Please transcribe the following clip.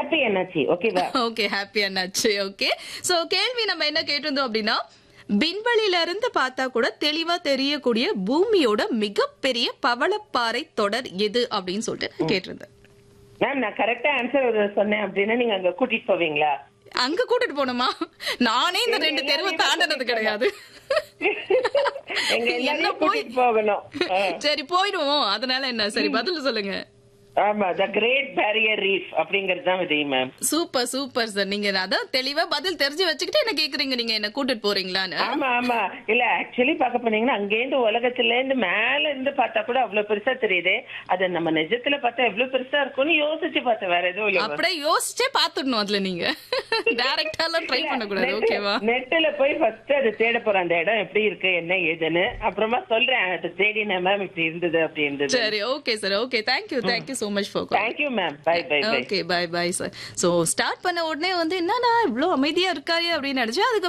Happy என்னாச்சு ஓகேவா okay happy அண்ணாச்சு ஓகே சோ கேள்வி நம்ம என்ன கேட்டிருந்தோம் அப்படின்னா விண்வெளியில இருந்து பார்த்தா கூட தெளிவா தெரியக்கூடிய பூமியோட மிகப்பெரிய பவளப்பாறை தொடர் எது அப்படின்னு சொல்லிட்டு நான் கேட்டிருந்தேன் மேம் நான் கரெக்டா ஆன்சர் சொன்னேன் அப்படின்னா நீங்க அங்க கூட்டிட்டு போவீங்களா அங்க கூட்டிட்டு போனோமா நானே இந்த ரெண்டு தெருவை தாண்டனது கிடையாது எங்க என்ன எல்லாரையும் போய் கூட்டிட்டு போகணும் ஆ. சரி போயிடுவோம் அதனால என்ன சரி பதில் சொல்லுங்க ஆமா த கிரேட் பேரியர் ரீஃப் அப்படிங்கிறது தான் விதை மேம் சூப்பர் சூப்பர் சார் நீங்க அதான் தெளிவா பதில் தெரிஞ்சு வச்சுக்கிட்டு என்ன கேக்குறீங்க நீங்க என்ன கூட்டிட்டு போறீங்களான்னு ஆமா ஆமா இல்ல ஆக்சுவலி பார்க்க போனீங்கன்னா அங்கேருந்து உலகத்துல இருந்து மேல இருந்து பார்த்தா கூட அவ்வளவு பெருசா தெரியுது அது நம்ம நிஜத்துல பார்த்தா எவ்வளவு பெருசா இருக்கும்னு யோசிச்சு பார்த்தேன் வேற எதுவும் இல்ல அப்படியே யோசிச்சே பாத்துடணும் அதுல நீங்க டைரக்டா எல்லாம் ட்ரை பண்ணக்கூடாது ஓகேவா நெட்ல போய் ஃபர்ஸ்ட் அது தேட போறேன் அந்த இடம் எப்படி இருக்கு என்ன ஏதுன்னு அப்புறமா சொல்றேன் அது தேடினேன் மேம் இப்படி இருந்தது அப்படி இருந்தது சரி okay sir okay thank you thank you so much for thank you ma'am bye bye bye okay bye bye sir so start பண்ண உடனே வந்து என்னன்னா இவ்ளோ அமைதியா இருக்காரு அப்படின்னு நினைச்சேன் அதுக்கு